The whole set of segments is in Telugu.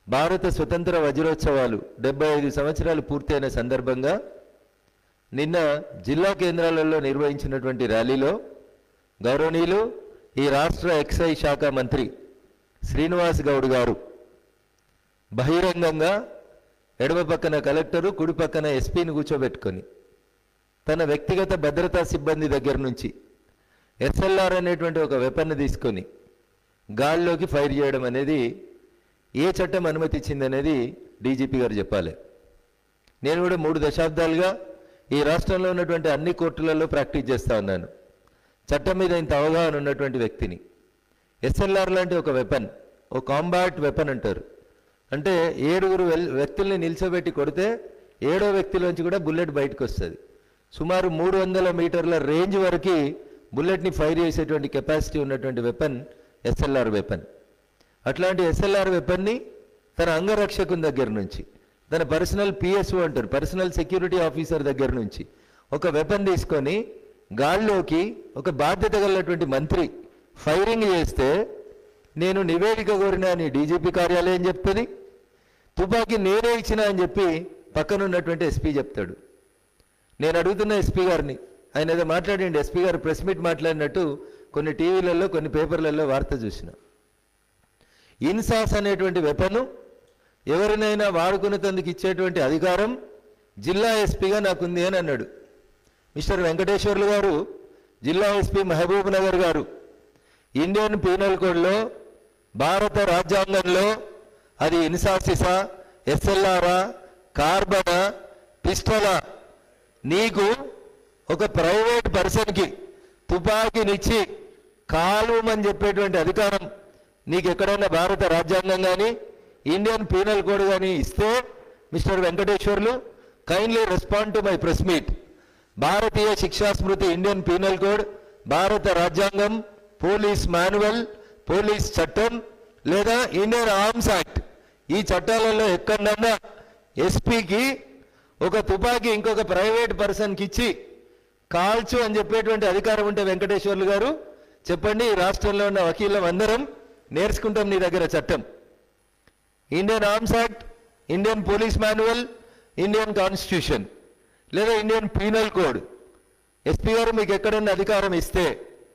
భారత స్వతంత్ర వజ్రోత్సవాలు డెబ్బై ఐదు సంవత్సరాలు పూర్తయిన సందర్భంగా నిన్న జిల్లా కేంద్రాలలో నిర్వహించినటువంటి ర్యాలీలో గౌరవనీయులు ఈ రాష్ట్ర ఎక్సైజ్ శాఖ మంత్రి శ్రీనివాస్ గౌడ్ గారు బహిరంగంగా ఎడమ పక్కన కలెక్టరు కుడి పక్కన ఎస్పీని కూర్చోబెట్టుకొని తన వ్యక్తిగత భద్రతా సిబ్బంది దగ్గర నుంచి ఎస్ఎల్ఆర్ అనేటువంటి ఒక వెపన్ తీసుకొని గాల్లోకి ఫైర్ చేయడం అనేది ఏ చట్టం అనుమతించింది అనేది డీజీపీ గారు చెప్పాలి నేను కూడా మూడు దశాబ్దాలుగా ఈ రాష్ట్రంలో ఉన్నటువంటి అన్ని కోర్టులలో ప్రాక్టీస్ చేస్తూ ఉన్నాను చట్టం మీద ఇంత అవగాహన ఉన్నటువంటి వ్యక్తిని ఎస్ఎల్ఆర్ లాంటి ఒక వెపన్ ఓ కాంబాట్ వెపన్ అంటారు అంటే ఏడుగురు వెల్- వ్యక్తుల్ని నిల్చోబెట్టి కొడితే ఏడో వ్యక్తిలోంచి కూడా బుల్లెట్ బయటకు వస్తుంది సుమారు మూడు వందల మీటర్ల రేంజ్ వరకు బుల్లెట్ని ఫైర్ చేసేటువంటి కెపాసిటీ ఉన్నటువంటి వెపన్ ఎస్ఎల్ఆర్ వెపన్ అట్లాంటి ఎస్ఎల్ఆర్ వెపన్ని తన అంగరక్షకుని దగ్గర నుంచి తన పర్సనల్ పిఎస్ఓ అంటారు పర్సనల్ సెక్యూరిటీ ఆఫీసర్ దగ్గర నుంచి ఒక వెపన్ తీసుకొని గాల్లోకి ఒక బాధ్యత గలటువంటి మంత్రి ఫైరింగ్ చేస్తే నేను నివేదిక కోరిన అని డీజీపీ కార్యాలయం చెప్తుంది తుపాకీ నేనే ఇచ్చిన అని చెప్పి పక్కన ఉన్నటువంటి ఎస్పీ చెప్తాడు నేను అడుగుతున్న ఎస్పీ గారిని ఆయన ఏదో మాట్లాడండి ఎస్పీ గారు ప్రెస్ మీట్ మాట్లాడినట్టు కొన్ని టీవీలలో కొన్ని పేపర్లలో వార్త చూసిన ఇన్సాస్ అనేటువంటి వెపను ఎవరినైనా వాడుకునేందుకు ఇచ్చేటువంటి అధికారం జిల్లా ఎస్పీగా నాకుంది అని అన్నాడు మిస్టర్ వెంకటేశ్వర్లు గారు జిల్లా ఎస్పీ మహబూబ్ నగర్ గారు ఇండియన్ పీనల్ కోడ్లో భారత రాజ్యాంగంలో అది ఇన్సాసిసా ఎస్ఎల్ఆరా కార్బనా పిస్టలా నీకు ఒక ప్రైవేట్ పర్సన్కి తుపాకీనిచ్చి కాలుమని చెప్పేటువంటి అధికారం నీకు ఎక్కడైనా భారత రాజ్యాంగం కానీ ఇండియన్ పీనల్ కోడ్ కానీ ఇస్తే mister Venkateswarlu kindly respond to my press meet భారతీయ శిక్షా స్మృతి ఇండియన్ పీనల్ కోడ్ భారత రాజ్యాంగం పోలీస్ మాన్యువల్ పోలీస్ చట్టం లేదా ఇండియన్ ఆర్మ్స్ యాక్ట్ ఈ చట్టాలలో ఎక్కడన్నా ఎస్పీకి ఒక తుపాకీ ఇంకొక ప్రైవేట్ పర్సన్కి ఇచ్చి కాల్చు అని చెప్పేటువంటి అధికారం ఉంటే వెంకటేశ్వర్లు గారు చెప్పండి ఈ రాష్ట్రంలో ఉన్న వకీలం అందరం నేర్చుకుంటాం నీ దగ్గర చట్టం Indian arms act Indian police manual Indian constitution లేదా ఇండియన్ పీనల్ కోడ్ ఎస్పీ గారు మీకు ఎక్కడన్నా అధికారం ఇస్తే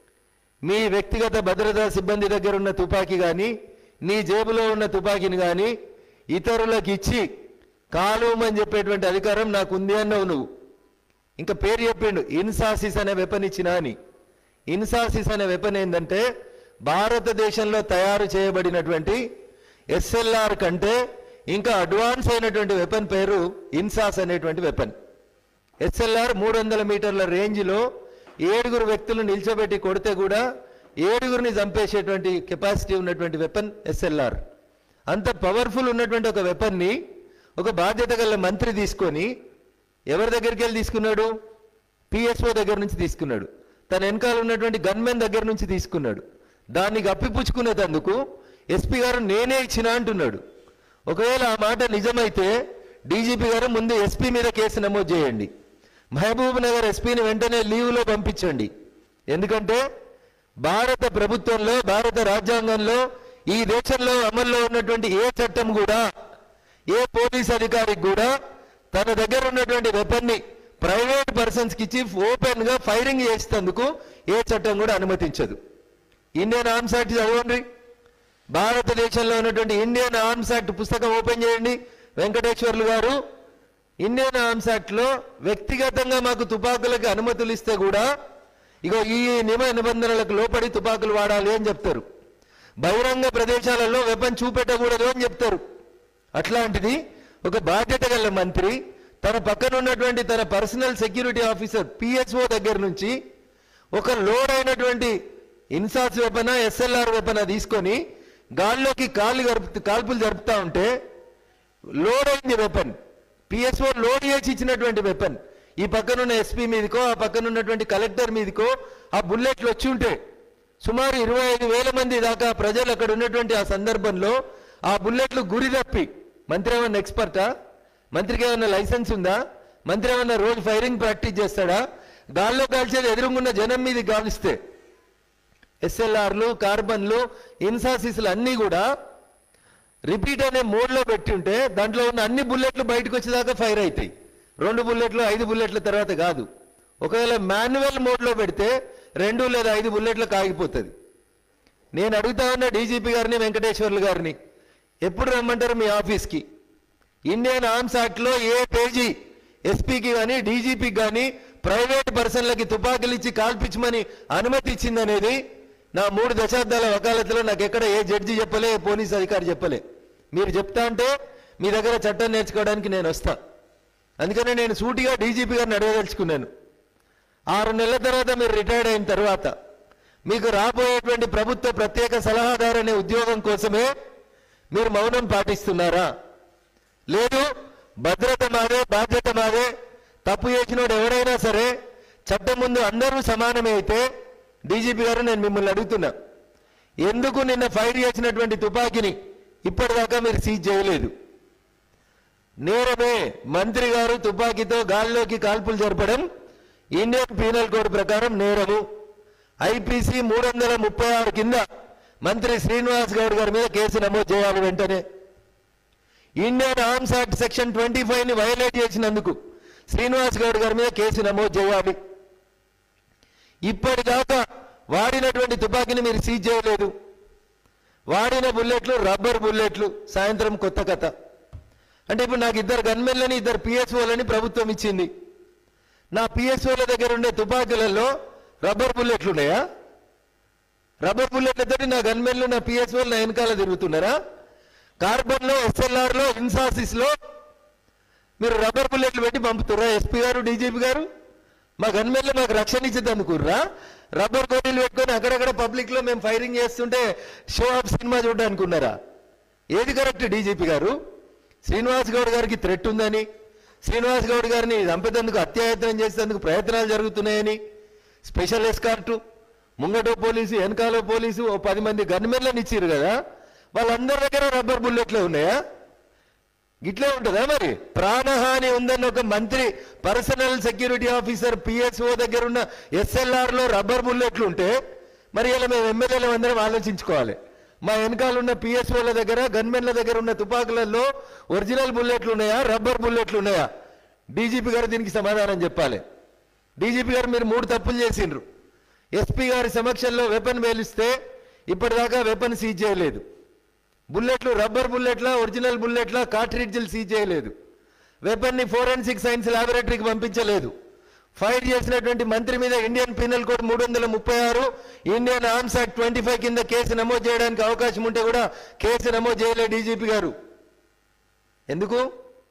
మీ వ్యక్తిగత భద్రతా సిబ్బంది దగ్గర ఉన్న తుపాకీ కానీ నీ జేబులో ఉన్న తుపాకీని కానీ ఇతరులకు ఇచ్చి కాలుమని చెప్పేటువంటి అధికారం నాకు ఉంది అన్నావు నువ్వు ఇంకా పేరు చెప్పిండు ఇన్సాసిస్ అనే వెపన్ ఇచ్చినా అని ఇన్సాసిస్ అనే వెపన్ ఏంటంటే భారతదేశంలో తయారు చేయబడినటువంటి ఎస్ఎల్ఆర్ కంటే ఇంకా అడ్వాన్స్ అయినటువంటి వెపన్ పేరు ఇన్సాస్ అనేటువంటి వెపన్ ఎస్ఎల్ఆర్ మూడు వందల మీటర్ల రేంజ్లో ఏడుగురు వ్యక్తులు నిల్చోబెట్టి కొడితే కూడా ఏడుగురిని చంపేసేటువంటి కెపాసిటీ ఉన్నటువంటి వెపన్ ఎస్ఎల్ఆర్ అంత పవర్ఫుల్ ఉన్నటువంటి ఒక వెపన్ని ఒక బాధ్యత గల మంత్రి తీసుకొని ఎవరి దగ్గరికి వెళ్ళి తీసుకున్నాడు పిఎస్ఓ దగ్గర నుంచి తీసుకున్నాడు తన వెనకాల ఉన్నటువంటి గన్మెన్ దగ్గర నుంచి తీసుకున్నాడు దాన్ని గప్పిపుచ్చుకునేటందుకు ఎస్పీ గారు నేనే ఇచ్చిన అంటున్నాడు ఒకవేళ ఆ మాట నిజమైతే డీజీపీ గారు ముందు ఎస్పీ మీద కేసు నమోదు చేయండి మహబూబ్ నగర్ ఎస్పీని వెంటనే లీవ్లో పంపించండి ఎందుకంటే భారత ప్రభుత్వంలో భారత రాజ్యాంగంలో ఈ దేశంలో అమల్లో ఉన్నటువంటి ఏ చట్టం కూడా ఏ పోలీస్ అధికారికి కూడా తన దగ్గర ఉన్నటువంటి వెపన్ని ప్రైవేట్ పర్సన్స్కి ఇచ్చి ఓపెన్ గా ఫైరింగ్ చేసేందుకు ఏ చట్టం కూడా అనుమతించదు ఇండియన్ ఆర్మ్స్ యాక్ట్ చదవండి భారతదేశంలో ఉన్నటువంటి ఇండియన్ ఆర్మ్స్ యాక్ట్ పుస్తకం ఓపెన్ చేయండి వెంకటేశ్వర్లు గారు ఇండియన్ ఆర్మ్స్ యాక్ట్ లో వ్యక్తిగతంగా మాకు తుపాకులకు అనుమతులు ఇస్తే కూడా ఇగో ఈ నియమ నిబంధనలకు లోపడి తుపాకులు వాడాలి అని చెప్తారు బహిరంగ ప్రదేశాలలో వెపన్ చూపెట్టకూడదు అని చెప్తారు అట్లాంటిది ఒక బాధ్యత గల మంత్రి తన పక్కన ఉన్నటువంటి తన పర్సనల్ సెక్యూరిటీ ఆఫీసర్ పిఎస్ఓ దగ్గర నుంచి ఒక లోడ్ అయినటువంటి ఇన్సాస్ వెపన ఎస్ఎల్ఆర్ వెపన తీసుకొని గాల్లోకి కాళ్ళు గరుపు కాల్పులు జరుపుతా ఉంటే లోడ్ అయింది వెపన్ పిఎస్ఓ లోడ్ చేసి ఇచ్చినటువంటి వెపన్ ఈ పక్కన ఉన్న ఎస్పీ మీదకో ఆ పక్కన ఉన్నటువంటి కలెక్టర్ మీదకో ఆ బుల్లెట్లు వచ్చి ఉంటే సుమారు ఇరవై ఐదు వేల మంది దాకా ప్రజలు అక్కడ ఉన్నటువంటి ఆ సందర్భంలో ఆ బుల్లెట్లు గురి తప్పి మంత్రి ఏమన్నా ఎక్స్పర్టా మంత్రికి ఏమన్నా లైసెన్స్ ఉందా మంత్రి ఏమన్నా రోజు ఫైరింగ్ ప్రాక్టీస్ చేస్తాడా గాల్లో కాల్చేది ఎదురుగున్న జనం మీద గాలిస్తే ఎస్ఎల్ఆర్లు కార్బన్లు ఇన్సాసిస్లు అన్నీ కూడా రిపీట్ అనే మోడ్లో పెట్టి ఉంటే దాంట్లో ఉన్న అన్ని బుల్లెట్లు బయటకు వచ్చేదాకా ఫైర్ అవుతాయి రెండు బుల్లెట్లు ఐదు బుల్లెట్ల తర్వాత కాదు ఒకవేళ మాన్యువల్ మోడ్లో పెడితే రెండు లేదా ఐదు బుల్లెట్లకు ఆగిపోతుంది నేను అడుగుతా ఉన్న డీజీపీ గారిని వెంకటేశ్వర్లు గారిని ఎప్పుడు రమ్మంటారు మీ ఆఫీస్కి ఇండియన్ ఆర్మ్స్ యాక్ట్లో ఏ పేజీ ఎస్పీకి కానీ డీజీపీకి కానీ ప్రైవేట్ పర్సన్లకి తుపాకులు ఇచ్చి కాల్పించమని అనుమతి ఇచ్చిందనేది నా మూడు దశాబ్దాల వకాలతలో నాకు ఎక్కడ ఏ జడ్జి చెప్పలే ఏ పోలీస్ అధికారి చెప్పలే మీరు చెప్తా అంటే మీ దగ్గర చట్టం నేర్చుకోవడానికి నేను వస్తా అందుకనే నేను సూటిగా డీజీపీ గారిని అడగదలుచుకున్నాను ఆరు నెలల తర్వాత మీరు రిటైర్డ్ అయిన తర్వాత మీకు రాబోయేటువంటి ప్రభుత్వ ప్రత్యేక సలహాదారు అనే ఉద్యోగం కోసమే మీరు మౌనం పాటిస్తున్నారా లేదు భద్రత మాదే బాధ్యత మాదే తప్పు చేసినోడు ఎవరైనా సరే చట్టం ముందు అందరూ సమానమే అయితే డీజీపీ గారు నేను మిమ్మల్ని అడుగుతున్నా ఎందుకు నిన్న ఫైర్ చేసినటువంటి తుపాకీని ఇప్పటిదాకా మీరు సీజ్ చేయలేదు నేరమే మంత్రి గారు తుపాకీతో గాల్లోకి కాల్పులు జరపడం ఇండియన్ పీనల్ కోడ్ ప్రకారం నేరము ఐపీసీ మూడు వందల ముప్పై ఆరు కింద మంత్రి శ్రీనివాస్ గౌడ్ గారి మీద కేసు నమోదు చేయాలి వెంటనే Indian arms act section twenty five ని వైలేట్ చేసినందుకు శ్రీనివాస్ గౌడ్ గారి మీద కేసు నమోదు చేయాలి ఇప్పటిదాకా వాడినటువంటి తుపాకీని మీరు సీజ్ చేయలేదు వాడిన బుల్లెట్లు రబ్బర్ బుల్లెట్లు సాయంత్రం కొత్త కథ అంటే ఇప్పుడు నాకు ఇద్దరు గన్మెన్లని ఇద్దరు పిఎస్ఓలని ప్రభుత్వం ఇచ్చింది నా పిఎస్ఓల దగ్గర ఉండే తుపాకీలలో రబ్బర్ బుల్లెట్లు ఉన్నాయా రబ్బర్ బుల్లెట్లతోటి నా గన్మెన్లు నా పిఎస్ఓలు నా వెనకాల తిరుగుతున్నారా కార్బన్లో ఎస్ఎల్ఆర్లో ఇన్సాసిస్లో మీరు రబ్బర్ బుల్లెట్లు పెట్టి పంపుతుర్రా ఎస్పీ గారు డీజీపీ గారు మా గన్మెన్లు మాకు రక్షణ ఇచ్చేది అనుకుర్రా రబ్బర్ కోటీలు పెట్టుకొని అక్కడక్కడ పబ్లిక్ లో మేము ఫైరింగ్ చేస్తుంటే షో ఆఫ్ సినిమా చూడడానికి ఉన్నారా ఏది కరెక్ట్ డీజీపీ గారు శ్రీనివాస్ గౌడ్ గారికి థ్రెట్ ఉందని శ్రీనివాస్ గౌడ్ గారిని చంపేందుకు అత్యాయత్నం చేసేందుకు ప్రయత్నాలు జరుగుతున్నాయని స్పెషల్ ఎస్కార్టు ముంగటో పోలీసు వెనకాలో పోలీసు ఓ పది మంది గన్మెన్లను ఇచ్చారు కదా వాళ్ళందరి దగ్గర రబ్బర్ బుల్లెట్లే ఉన్నాయా గిట్లే ఉంటుందా మరి ప్రాణహాని ఉందని ఒక మంత్రి పర్సనల్ సెక్యూరిటీ ఆఫీసర్ పిఎస్ఓ దగ్గర ఉన్న ఎస్ఎల్ఆర్ లో రబ్బర్ బుల్లెట్లు ఉంటే మరి ఇలా మేము ఎమ్మెల్యేలు అందరం ఆలోచించుకోవాలి మా వెనకాల ఉన్న పిఎస్ఓల దగ్గర గన్మెన్ల దగ్గర ఉన్న తుపాకులలో ఒరిజినల్ బుల్లెట్లు ఉన్నాయా రబ్బర్ బుల్లెట్లు ఉన్నాయా డీజీపీ గారు దీనికి సమాధానం చెప్పాలి డీజీపీ గారు మీరు మూడు తప్పులు చేసిండ్రు ఎస్పీ గారి సమక్షంలో వెపన్ వేలిస్తే ఇప్పటిదాకా వెపన్ సీజ్ చేయలేదు బుల్లెట్లు రబ్బర్ బుల్లెట్ల ఒరిజినల్ బుల్లెట్ల కార్ట్రిడ్జ్లు సీజ్ చేయలేదు వెపన్ని ఫోరెన్సిక్ సైన్స్ ల్యాబొరేటరీకి పంపించలేదు ఫైర్ చేసినటువంటి మంత్రి మీద ఇండియన్ పీనల్ కోడ్ మూడు వందల ముప్పై ఆరు Indian arms act twenty five కింద కేసు నమోదు చేయడానికి అవకాశం ఉంటే కూడా కేసు నమోదు చేయలేదు డీజీపీ గారు ఎందుకు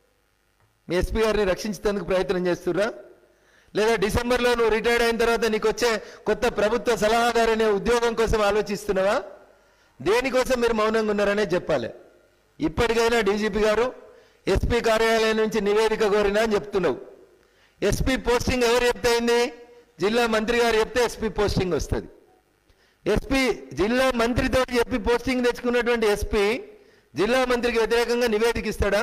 మీ ఎస్పీ గారిని రక్షించేందుకు ప్రయత్నం చేస్తుర్రా లేదా డిసెంబర్లో నువ్వు రిటైర్డ్ అయిన తర్వాత నీకు వచ్చే కొత్త ప్రభుత్వ సలహాదారు అనే ఉద్యోగం కోసం ఆలోచిస్తున్నావా దేనికోసం మీరు మౌనంగా ఉన్నారనే చెప్పాలి ఇప్పటికైనా డీజీపీ గారు ఎస్పీ కార్యాలయం నుంచి నివేదిక కోరినా అని చెప్తున్నావు ఎస్పీ పోస్టింగ్ ఎవరు చెప్తే అయింది జిల్లా మంత్రి గారు చెప్తే ఎస్పీ పోస్టింగ్ వస్తుంది ఎస్పీ జిల్లా మంత్రితో చెప్పి పోస్టింగ్ తెచ్చుకున్నటువంటి ఎస్పీ జిల్లా మంత్రికి వ్యతిరేకంగా నివేదిక ఇస్తాడా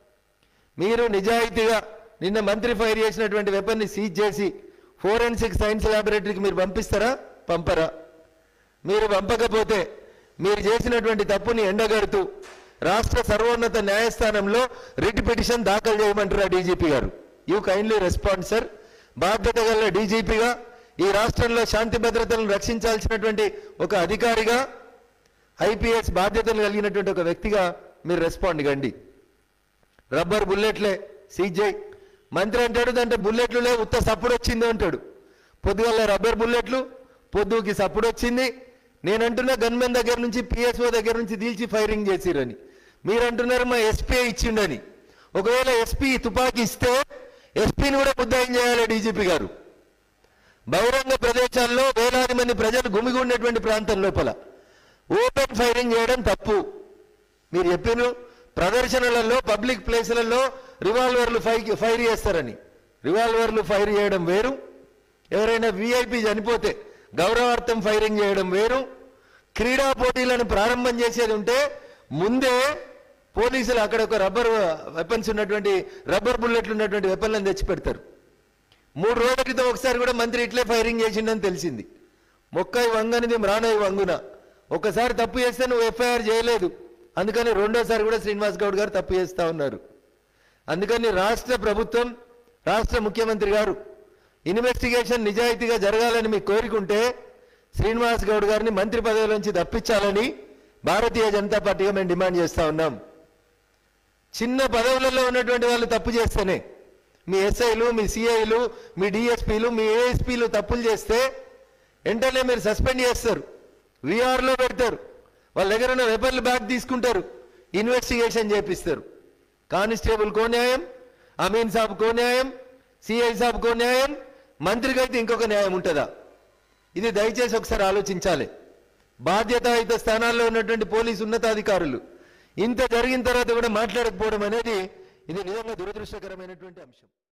మీరు నిజాయితీగా నిన్న మంత్రి ఫైర్ చేసినటువంటి వెపన్ని సీజ్ చేసి ఫోరెన్సిక్ సైన్స్ ల్యాబొరేటరీకి మీరు పంపిస్తారా పంపరా మీరు పంపకపోతే మీరు చేసినటువంటి తప్పుని ఎండగడుతూ రాష్ట్ర సర్వోన్నత న్యాయస్థానంలో రిట్ పిటిషన్ దాఖలు చేయమంటారా డీజీపీ గారు యూ కైండ్లీ రెస్పాండ్ సార్ బాధ్యత గల డీజీపీగా ఈ రాష్ట్రంలో శాంతి భద్రతలను రక్షించాల్సినటువంటి ఒక అధికారిగా ఐపీఎస్ బాధ్యతలు కలిగినటువంటి ఒక వ్యక్తిగా మీరు రెస్పాండ్ కండి రబ్బర్ బుల్లెట్లే సీజ్ చేయి మంత్రి అంటాడు దాంట్లో బుల్లెట్లు లేవు ఉత్త సప్పుడు వచ్చింది అంటాడు పొద్దుగల రబ్బర్ బుల్లెట్లు పొద్దుకి సప్పుడు వచ్చింది నేను అంటున్నా గన్మెన్ దగ్గర నుంచి పిఎస్ఓ దగ్గర నుంచి తీల్చి ఫైరింగ్ చేసిరని మీరు అంటున్నారు మా ఎస్పీ ఇచ్చిండని ఒకవేళ ఎస్పీ తుపాకీ ఇస్తే ఎస్పీని కూడా ముద్దాయం చేయాలి డీజీపీ గారు బహిరంగ ప్రదేశాల్లో వేలాది మంది ప్రజలు గుమిగూడినటువంటి ప్రాంతం లోపల ఓపెన్ ఫైరింగ్ చేయడం తప్పు మీరు చెప్పిన ప్రదర్శనలలో పబ్లిక్ ప్లేసులలో రివాల్వర్లు ఫై ఫైర్ చేస్తారని రివాల్వర్లు ఫైర్ చేయడం వేరు ఎవరైనా విఐపి చనిపోతే గౌరవార్థం ఫైరింగ్ చేయడం వేరు క్రీడా పోటీలను ప్రారంభం చేసేది ఉంటే ముందే పోలీసులు అక్కడ ఒక రబ్బర్ వెపన్స్ ఉన్నటువంటి రబ్బర్ బుల్లెట్లు ఉన్నటువంటి వెపన్లను తెచ్చి పెడతారు మూడు రోజుల క్రితం ఒకసారి కూడా మంత్రి ఇట్లే ఫైరింగ్ చేసిండని తెలిసింది మొక్కై వంగనిది మ్రానై వంగున ఒకసారి తప్పు చేస్తే నువ్వు ఎఫ్ఐఆర్ చేయలేదు అందుకని రెండోసారి కూడా శ్రీనివాస్ గౌడ్ గారు తప్పు చేస్తూ ఉన్నారు అందుకని రాష్ట్ర ప్రభుత్వం రాష్ట్ర ముఖ్యమంత్రి గారు ఇన్వెస్టిగేషన్ నిజాయితీగా జరగాలని మీకు కోరికుంటే శ్రీనివాస్ గౌడ్ గారిని మంత్రి పదవి నుంచి తప్పించాలని భారతీయ జనతా పార్టీగా మేము డిమాండ్ చేస్తూ ఉన్నాం చిన్న పదవులలో ఉన్నటువంటి వాళ్ళు తప్పు చేస్తేనే మీ ఎస్ఐలు మీ సిఐలు మీ డిఎస్పీలు మీ ఏఎస్పీలు తప్పులు చేస్తే వెంటనే మీరు సస్పెండ్ చేస్తారు విఆర్లో పెడతారు వాళ్ళ దగ్గర ఉన్న వెపన్లు బ్యాక్ తీసుకుంటారు ఇన్వెస్టిగేషన్ చేపిస్తారు కానిస్టేబుల్ కో న్యాయం అమీన్ సాబ్ కో న్యాయం సిఐ సాబ్ కో న్యాయం మంత్రికి అయితే ఇంకొక న్యాయం ఉంటుందా ఇది దయచేసి ఒకసారి ఆలోచించాలి బాధ్యతాయుత స్థానాల్లో ఉన్నటువంటి పోలీసు ఉన్నతాధికారులు ఇంత జరిగిన తర్వాత కూడా మాట్లాడకపోవడం అనేది ఇది నిజంగా దురదృష్టకరమైనటువంటి అంశం